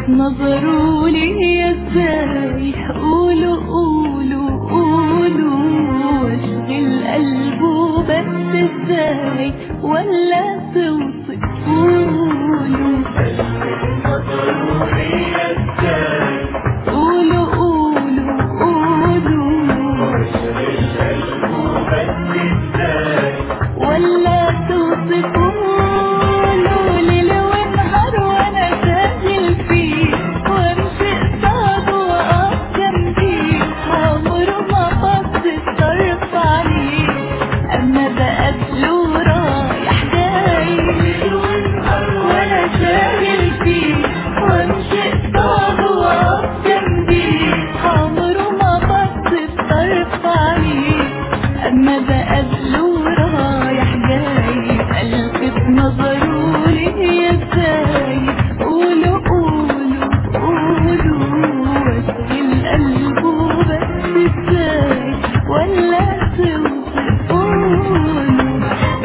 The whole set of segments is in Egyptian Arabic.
نظروا لي ازاي قولوا قولوا قولوا واشغل قلبه بس ازاي ولا توصف قولوا قولوا قولوا قولوا ولا توصفوا له ليل ونهار وانا شاغل فيه وامشي قصاده واقف جنبيه عمره ما بص الطرف عليه اما بقابله رايح جاي ليل ونهار وانا شاغل فيه وامشي قصاده واقف جنبيه عمره ما بص الطرف عليه اما بقابله رايح جاي الفت نظره لي ازاي قولوا قولوا قولوا واشغل قلبه بس ازاي ولا توصف قولوا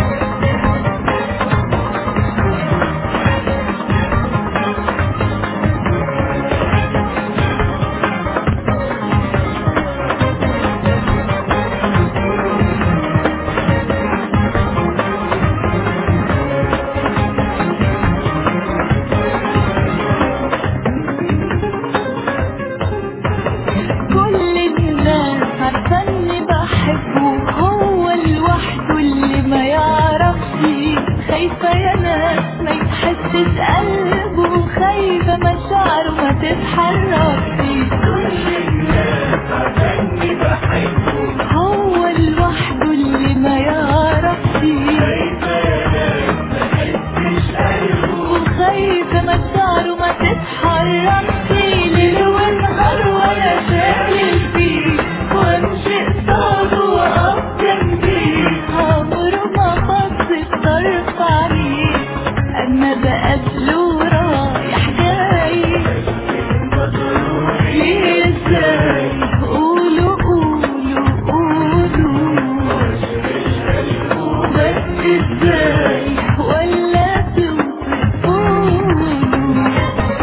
كل الناس عارفة اني بحبه هو لوحده اللي ما يعرفش خايفة يا ناس ما يتحسش قلبه خايفة مشاعره ما تتحركش كل الناس عارفة اني بحبه هو لوحده اللي ما يعرفش خايفة يا ناس ما يتحسش قلبه وخايفة مشاعره ما تتحركش ليل ونهار وانا شاغل فيه وامشي قصاده واقف جنبيه عمره ما بص الطرف عليه اما بقابله رايح جاي ليه ازاي قولوا قولوا قولوا بس ازاي ولا توصف قولوا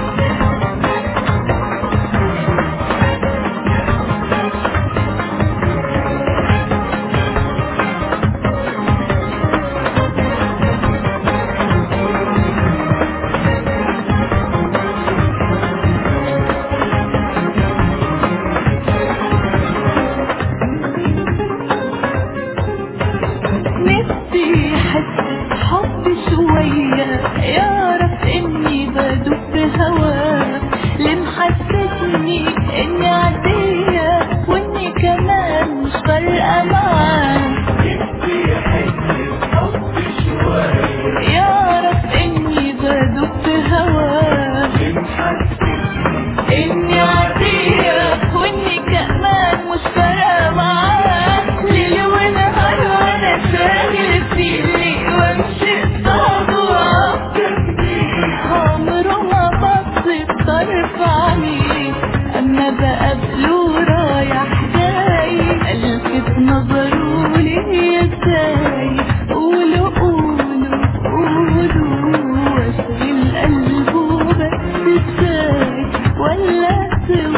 نفسي احس حب شوية يعرف اني بدوب في هواه اللي محسسني اني عادية واني كمان مش فارقة معاه نفسي احس حب شوية يعرف اني بدوب في هواه اللي محسسني اني عادية واني كمان مش فارقة معاه ليل ونهار وانا شاغل فيه وامشي قصاده واقف جنبيه عمره ما بص بطرف عليه اما بقابله رايح جاي الفت نظره لي ازاي قولوا قولوا قولوا واشغل قلبه بس ازاي ولا توصف